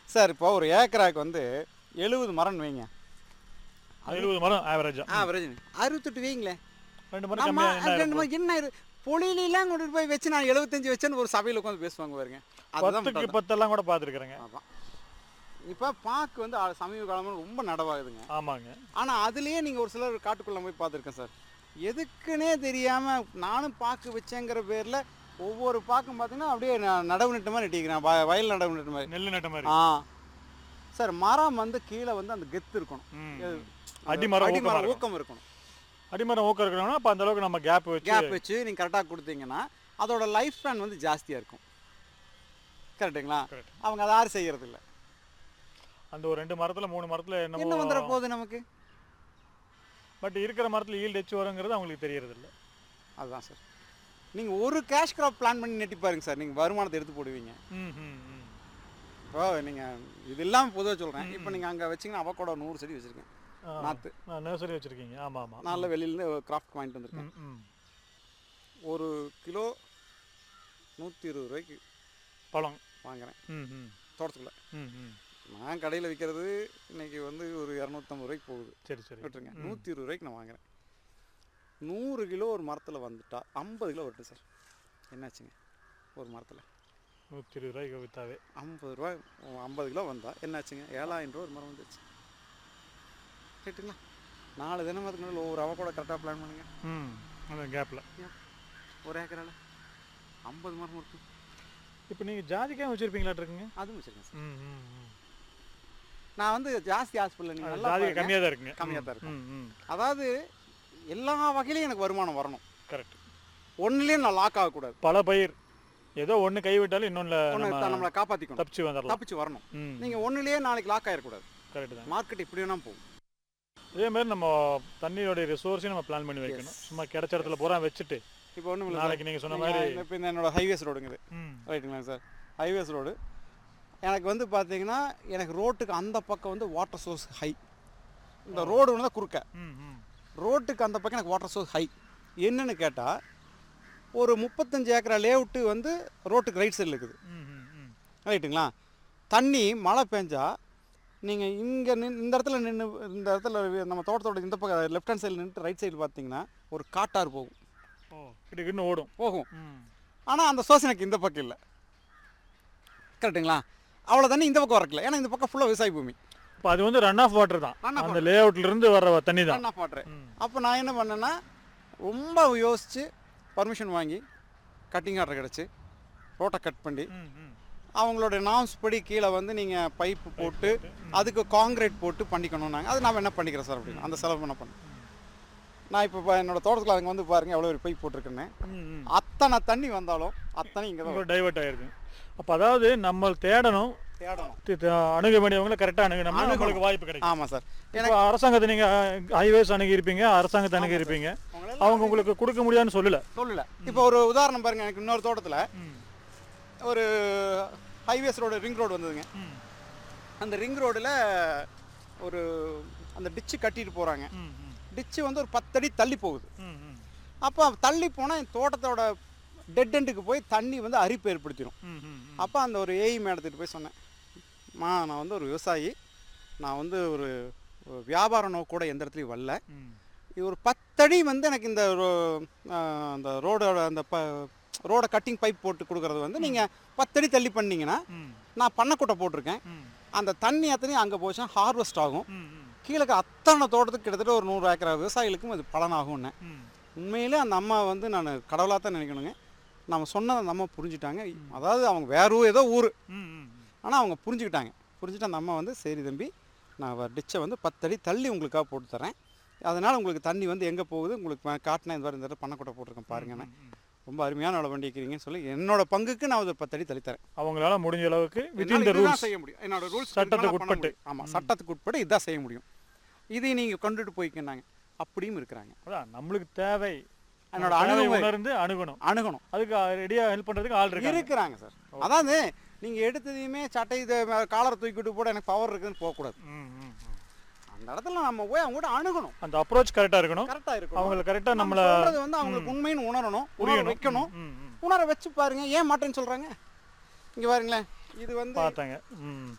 Sir இப்போ ஒரு ஏக்கராக்கு வந்து எழுபது மரம் வைங்க எழுபது மரம் ஆவரேஜா ஆவரேஜ் அறுபத்தெட்டு வைங்களேன் ரெண்டு மரம் நம்ம கம்மியாக என்ன ரெண்டு மணி என்ன இரு பொழிலாம் கொண்டு போய் வச்சு நான் எழுபத்தஞ்சு வச்சேன்னு ஒரு சபையில் உட்காந்து பேசுவாங்க பாருங்க அதுதான் பத்துக்கு முட்டாள்தனம். பத்தெல்லாம் கூட பார்த்துருக்குறேங்க ஆமாம் இப்போ பாக்கு வந்து அ- சமீப காலமாக ரொம்ப நடவாகுதுங்க ஆமாங்க ஆனால் அதுலேயே நீங்கள் ஒரு சிலர் காட்டுக்குள்ளே போய் பார்த்துருக்கேன் சார் எதுக்குன்னே தெரியாமல் நானும் பாக்கு வச்சேங்கிற பேரில் ஒவ்வொரு பாக்கும் பார்த்தீங்கன்னா அப்படியே நான் நடவு நட்ட மாதிரி நட்டிக்கிறேன் வய- வயல் நடவு நட்ட மாதிரி நெல் நட்ட மாதிரி ஆ சார் மரம் வந்து கீழே வந்து அந்த கெத்து இருக்கணும் ம். எது? அடிமரம் ஊக்கமா அடிமரம் இருக்கும். ஊக்கம் இருக்கணும் அடிமரம் ஊக்கம் இருக்கணும்னா அப்போ அந்த அளவுக்கு நம்ம கேப் வச்சு கேப் வச்சு நீங்கள் கரெக்டாக கொடுத்தீங்கன்னா அதோட லைஃப் ஸ்பேன் வந்து ஜாஸ்தியாக இருக்கும் கரெக்டுங்களா Correct. அவங்க அதை யாரும் செய்யறது இல்ல அந்த ஒரு ரெண்டு மரத்துல மூணு மரத்துல என்ன என்னமோ வந்துட போகுது நமக்கு பட் இருக்கிற மரத்துல ஈல்டு எச்சு வருங்கிறது அவங்களுக்கு தெரியறது இல்ல அதுதான் சார் நீங்கள் ஒரு கேஷ் கிராப் பிளான் பண்ணி நெட்டி பாருங்க சார் நீங்கள் வருமானத்தை எடுத்து போடுவீங்க ம் ம் ம் இப்போ நீங்கள் இது இல்லாமல் பொதுவாக சொல்கிறேன் இப்போ நீங்கள் அங்கே வச்சிங்கன்னா அவக்கோட நூறு செடி வச்சுருக்கேன் ஆ. நாற்று நர்சரி வச்சிருக்கீங்க ஆமா ஆமா நல்ல வெளியிலேருந்து கிராஃப்ட் வாங்கிட்டு வந்திருக்கேன் ம் ம் ஒரு கிலோ நூற்றி இருபது ரூபாய்க்கு பழம் வாங்குறேன் ம் ம் தோட்டத்துக்குள்ள ம் ம் நான் கடையில் விற்கிறது இன்னைக்கு வந்து ஒரு இரநூத்தம்பது ரூபாய்க்கு போகுது சரி சரி விட்டுருங்க நூற்றி இருபது ரூபாய்க்கு நான் வாங்குறேன் நூறு கிலோ ஒரு மரத்தில் வந்துட்டா ஐம்பது கிலோ வரட்டும் சார் என்னாச்சுங்க ஒரு மரத்தில் நூற்றி இருபது ரூபாய்க்கு வித்தாவே ஐம்பது ரூபா ஐம்பது கிலோ வந்தால் என்னாச்சுங்க ஏழாயிரம் ரூபா ஒரு மரம் வந்துச்சு கேட்டுங்களா நாலு தினம் அதுக்கு நடுவில் ஒவ்வொரு அவ கூட கரெக்டாக பிளான் பண்ணுங்க ம் அந்த கேப்பில் ஒரு ஏக்கரால் ஐம்பது மரம் இருக்கும் இப்போ நீங்கள் ஜாதிக்காய் வச்சுருப்பீங்களாட்டு இருக்குங்க அதுவும் வச்சுருக்கேன் சார் ம் ம் ம் நான் வந்து ஜாஸ்தி ஹாஸ்பிட்டலில் நீங்கள் நல்லா ஜாதிக்காய் பாருங்க. கம்மியாக தான் இருக்குங்க கம்மியா தான் இருக்கும். ம் ம் அதாவது எல்லா வகையிலையும் எனக்கு வருமானம் வரணும் கரெக்ட் ஒன்றுலேயும் நான் லாக் ஆகக்கூடாது பல பயிர் ஏதோ ஒன்று கைவிட்டாலும் இன்னொன்று ஒன்று நம்ம நம்மளை காப்பாற்றிக்கணும் தப்பிச்சு வந்துடலாம் தப்பிச்சு வரணும் ம் நீங்கள் ஒன்றுலேயே நாளைக்கு லாக் ஆகிடக்கூடாது கரெக்ட் தான் மார்க்கெட் இப்படி வேணா போகும் இதே மாதிரி நம்ம தண்ணியோட ரிசோர்ஸையும் நம்ம பிளான் பண்ணி வைக்கணும் சும்மா கிடைச்ச இடத்துல பூரா வச்சுட்டு இப்போ ஒன்றும் இல்லை நாளைக்கு நீங்கள் சொன்ன மாதிரி இப்போ இந்த என்னோட ஹைவேஸ் ரோடுங்குது ம் ரைட்டுங்களா சார் ஹைவேஸ் ரோடு எனக்கு வந்து பார்த்தீங்கன்னா எனக்கு ரோட்டுக்கு அந்த பக்கம் வந்து வாட்டர் சோர்ஸ் ஹை இந்த ரோடு வந்து குறுக்க ம் ம் ரோட்டுக்கு அந்த பக்கம் எனக்கு வாட்டர் சோர்ஸ் ஹை என்னன்னு கேட்டால் ஒரு முப்பத்தஞ்சு ஏக்கரா லேஅவுட்டு வந்து ரோட்டுக்கு ரைட் சைடில் இருக்குது ம் ம் ம் ரைட்டுங்களா தண்ணி மழை பெஞ்சா நீங்கள் இங்கே நின் இந்த இடத்துல நின்று இந்த இடத்துல நம்ம தோட்டத்தோட இந்த பக்கம் லெஃப்ட் ஹேண்ட் சைடில் நின்று ரைட் சைடு பார்த்தீங்கன்னா ஒரு காட்டாறு போகும் ஓ கிட்ட ஓடும் போகும் ம் ஆனால் அந்த சோர்ஸ் எனக்கு இந்த பக்கம் இல்லை கரெக்டுங்களா அவ்வளோ தண்ணி இந்த பக்கம் வரக்கல ஏன்னா இந்த பக்கம் ஃபுல்லாக விவசாய பூமி இப்போ அது வந்து ரன் ஆஃப் வாட்டர் தான் Run off அந்த லே இருந்து வர்ற தண்ணி தான் நான் பாட்டுறேன் ம். அப்போ நான் என்ன பண்ணேன்னா ரொம்ப யோசித்து பர்மிஷன் வாங்கி கட்டிங் ஆர்டர் கிடச்சி ரோட்டை கட் பண்ணி ம் ம் அவங்களோட நாம்ஸ் படி கீழே வந்து நீங்கள் பைப்பு போட்டு அதுக்கு காங்கிரீட் போட்டு பண்ணிக்கணும் நாங்கள் அது நான் என்ன பண்ணிக்கிறேன் சார் அப்படின்னு அந்த செலவு என்ன பண்ணேன் நான் இப்போ என்னோட தோட்டத்தில் அங்கே வந்து பாருங்கள் எவ்வளோ ஒரு பைப் போட்டிருக்கேன்னு ம் ம் அத்தனை தண்ணி வந்தாலும் அத்தனை இங்கே தான் உங்களுக்கு டைவர்ட் ஆயிருக்கு அப்போ அதாவது நம்ம தேடணும் தேடணும் தி- தி- அணுக வேண்டியவங்களை கரெக்டாக அணுகணும்னா நம்மளுக்கு வாய்ப்பு கிடைக்கும் ஆமாம் சார் இப்போ அரசாங்கத்தை நீங்கள் ஹைவேஸ் அணுகி இருப்பீங்க அரசாங்கத்தை அணுகி இருப்பீங்க உங்களெல்லாம் அவங்க உங்களுக்கு கொடுக்க முடியாதுன்னு சொல்லல சொல்லல இப்போ ஒரு உதாரணம் பாருங்க எனக்கு இன்னொரு தோட்டத்தில் ம் ஒரு ஹைவேஸ் ரோடு ரிங் ரோடு வந்ததுங்க ம் அந்த ரிங் ரோடில் ஒரு அந்த டிச்சு கட்டிட்டு போகிறாங்க ம் ம் டிச்சு வந்து ஒரு பத்தடி தள்ளி போகுது ம் ம் அப்போ தள்ளி போனால் என் தோட்டத்தோட டெட் எண்டுக்கு போய் தண்ணி வந்து அரிப்பு ஏற்படுத்திடும் ம் ம் ம் அப்போ அந்த ஒரு ஏஇ மேடத்துட்டு போய் சொன்னேன் மா நான் வந்து ஒரு விவசாயி நான் வந்து ஒரு ஒரு வியாபார நோக்கோட எந்த இடத்துலையும் வரல ம் இது ஒரு பத்தடி வந்து எனக்கு இந்த ரோ- ஆஹ் அந்த ரோடோட அந்த ப ரோட கட்டிங் பைப் போட்டு கொடுக்கறது வந்து நீங்கள் பத்தடி தள்ளி பண்ணீங்கன்னா ம் நான் பண்ணக்கூட்டை போட்டிருக்கேன் ம் அந்த தண்ணி அத்தனையும் அங்கே போச்சுன்னா ஹார்வெஸ்ட் ஆகும் ம் ம் கீழே இருக்க அத்தனை தோட்டத்துக்கு கிட்டத்தட்ட ஒரு நூறு ஏக்கரா விவசாயிகளுக்கும் அது பலனாகும்னு ம் உண்மையிலே அந்த அம்மா வந்து நான் கடவுளாக தான் நினைக்கணுங்க நம்ம சொன்னதை அந்த அம்மா புரிஞ்சுட்டாங்க அதாவது அவங்க வேற ஊர் ஏதோ ஊர் ம் ம் ஆனால் அவங்க புரிஞ்சுக்கிட்டாங்க புரிஞ்சுட்டு அந்த அம்மா வந்து சரி தம்பி நான் டிச்சை வந்து பத்தடி தள்ளி உங்களுக்காக போட்டு தரேன் அதனால் உங்களுக்கு தண்ணி வந்து எங்கே போகுது உங்களுக்கு நான் காட்டினேன் இந்த மாதிரி இந்த இடத்துல பண்ணக்கூட போட்டிருக்கேன் பாருங்கண்ணே ரொம்ப அருமையான வேலை பண்ணிக்கிறீங்கன்னு சொல்லி என்னோட பங்குக்கு நான் ஒரு பத்தடி தள்ளி தரேன் அவங்களால முடிஞ்ச அளவுக்கு வித்தின் என்னால த இதுதான் ரூல்ஸ் செய்ய முடியும் என்னோட ரூல்ஸ் சட்டத்துக்கு உட்பட்டு. ஆமாம் சட்டத்துக்கு உட்பட்டு இதான் செய்ய முடியும் இதை நீங்கள் கொண்டுட்டு போய்க்கினாங்க அப்படியும் இருக்கிறாங்க அதான் நம்மளுக்கு தேவை என்னோட நம்ம தேவை அணுகுமுறை உணர்ந்து அணுகணும் அணுகணும் அதுக்கு ரெடியா ஹெல்ப் பண்றதுக்கு ஆள் இருக்காங்க இருக்கிறாங்க சார் அதாவது நீங்கள் எடுத்ததையுமே சட்டை இதை காலரை தூக்கிட்டு போட எனக்கு பவர் இருக்குதுன்னு போகக்கூடாது ம், ம், ம். அந்த இடத்துல நம்ம போய் அவங்க கூட அணுகணும் அந்த அப்ரோச் கரெக்டா இருக்கணும் கரெக்டாக இருக்கணும் அவங்க கரெக்டா நம்ம நம்மள சொல்றது வந்து அவங்களுக்கு உண்மைன்னு உணரணும் உணர புரியணும் வைக்கணும் ம், ம். உணர வச்சு பாருங்க ஏன் மாட்டேன்னு சொல்றாங்க இங்க பாருங்களேன் இது வந்து பார்த்தாங்க ம்